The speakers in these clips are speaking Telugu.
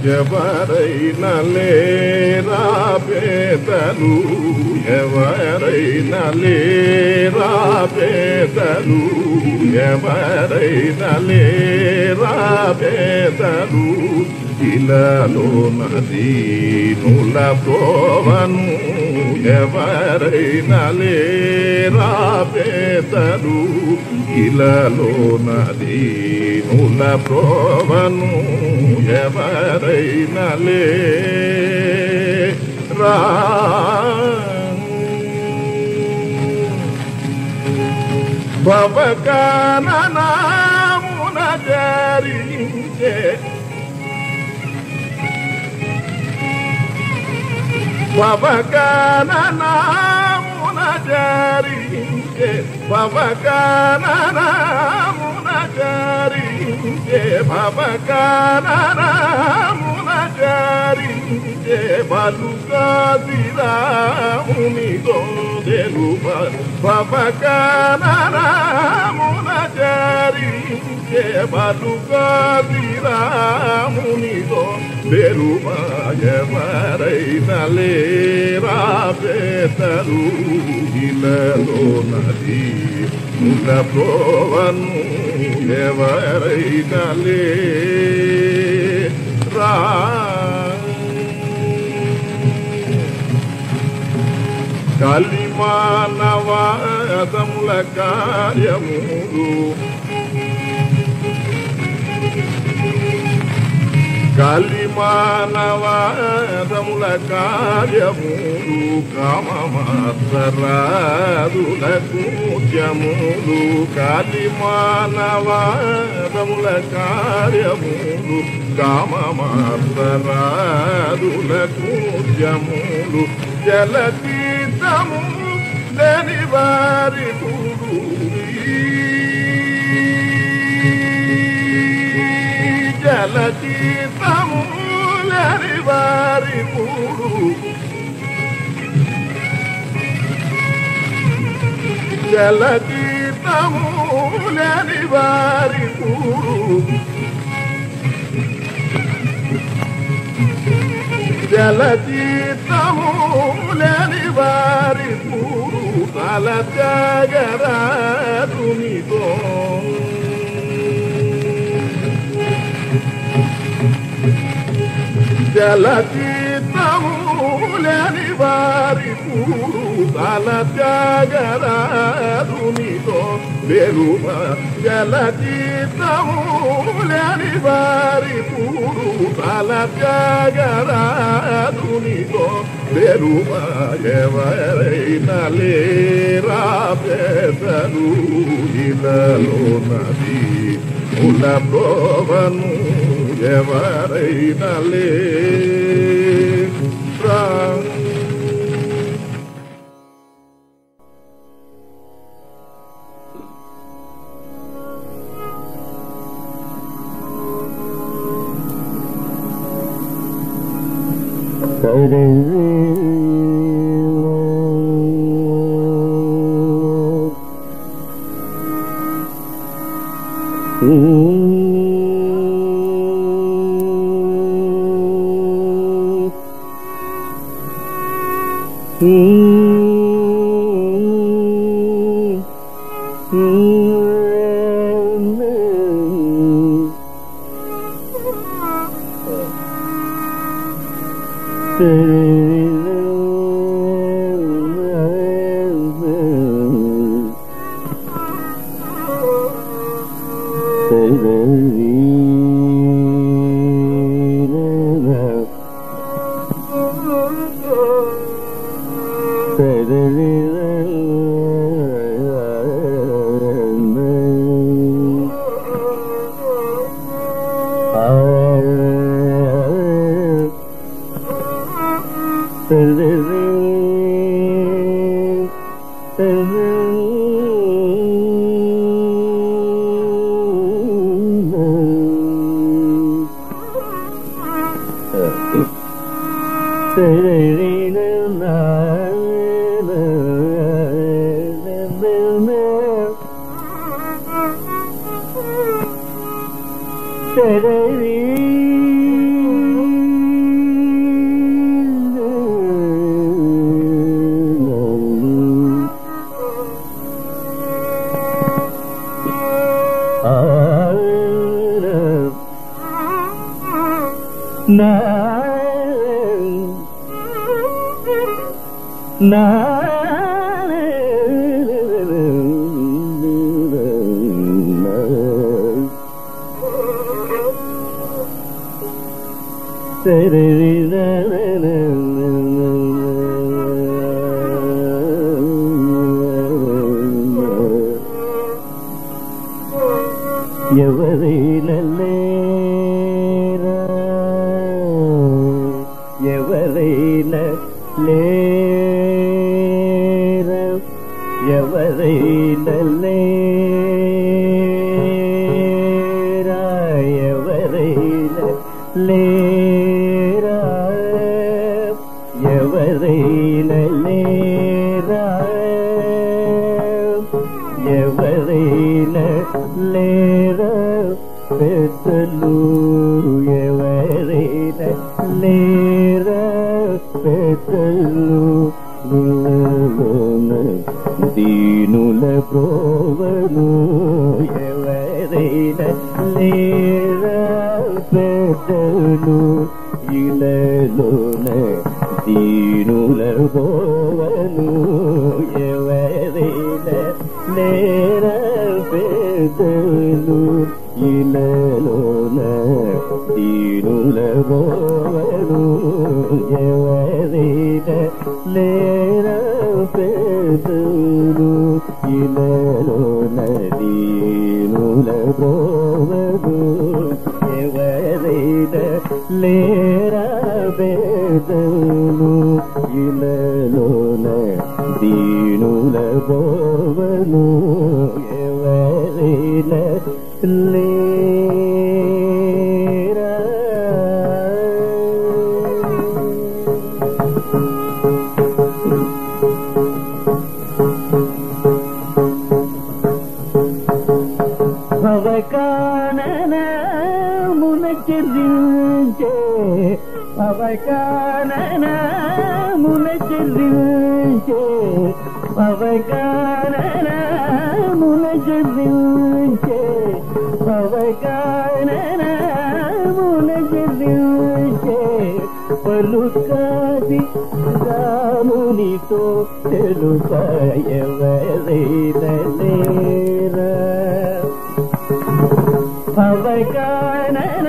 ఎవరైనా లేరా పేదలు ఎవరైనా లేరా పేదలు ఎవరైనా లేరా పేదలు ఇలాలో నదీనుల ప్రోవను ఎవరైనా లేరా పేదలు ఇలాలో నదీనుల ప్రోవను ఎవరైనా లేరా భవకాననామున జరించే భవకాననామున జరించే భవకాననామున జరించే భవకాననామున జరించే బలుగాదిరాముని గోదెలుప భవకాననామున జరించే బలుగాదిరాముని గోదెలుప ఎవరైనా లేరా పేతరు ఇలలో నది ముల ప్రోవను ఎవరైనా లేరా కలిమానవాదముల కార్యములు కలిమానవాదముల కార్యములు కామమాత్రాదులకు ముత్యములు కలిమానవాదముల కార్యములు కామమాత్రాదులకు ముత్యములు జలతీతము లేని వారి జలతీతము లేని వారి పూడు జలతీతము లేని వారి పూడు జలతీతము లేని వారి పూడు తల త్యాగరాదునితో జలతీతము లేని వారి పూడు తల త్యాగరాదునితో వెలుమ జలతీతము లేని వారి పూడు తల త్యాగరాదునితో వెలుమ ఎవరైనా లేరా పెదరు ఇలలో నది ముల ప్రోవను ఎవరైనా లేరా నా నా ఎవరైనా లేరా ఎవరైనా లేరా ఎవరైనా లేరా ఎవరైనా లేరా ఎవరైనా లేరా ఎవరైనా లేరా పెద్దలు ఎవరైనా లేరా పెద్దలు గుళ్ళలోన దీనుల ప్రోవను ఎవరైనా లేరా పెద్దలు ఇలలోన దీనుల ప్రోవను ఎవరైనా లేరా పెద్దలు ఇలలోన దీనుల ప్రోవను ఎవరైనా లేరా పెద్దలు ఇలలోన దీనుల ప్రోవను ఎవరైనా లేరా పెద్దలు ఇలలోన దీనుల ప్రోవను ఎవరైనా లేరా భవకానన మునచెల్లించే భవకానన మునచెల్లించే భవకానన మునచెల్లించే భవకానన మునచెల్లించే పలుకాది రామునితో తెలుపయవరైన లేరా భవకానన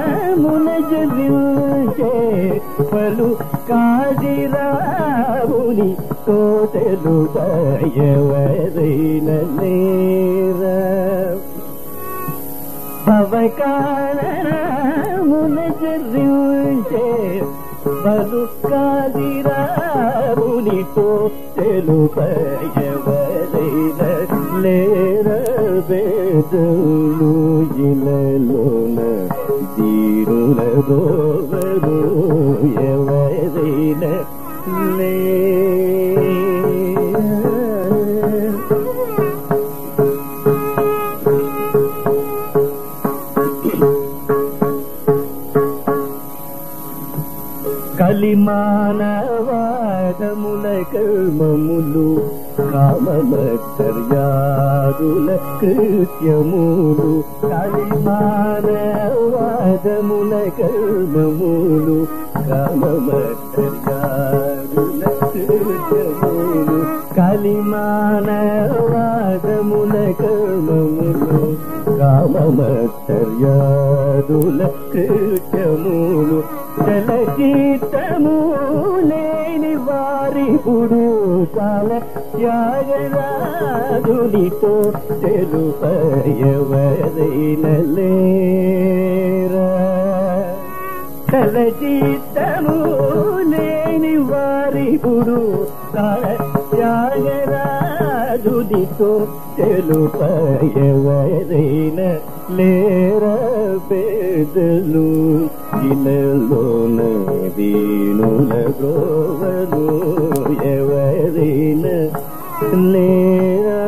మునజలించే పలు కాదిరాముని తోటలు భయవరైన లేరా భవకానన మునజలించే పలు కాదిరాముని తోటలు భయవరైన లేరా వేదలు ఇలలోన దీరుల గోవరు ఎవరైన లే కలిమానవాదముల కర్మములు కామమర్యాదుల కృత్యములు కలిమానవాదముల కర్మములు కామమర్యాదుల కృత్యములు కలిమానవాదముల కర్మములు కామమర్యాదుల కృత్యములు చలచితము లేని వారి పుడు కాల త్యాగరాదునితో తెలుపయవరైన లేరా చలచితము లేని వారి పుడు కాల త్యాగరాదునితో తెలుపయవరైన లేరా పేదలు ఇలలోన దీనుల గోవను ఎవరైన లేరా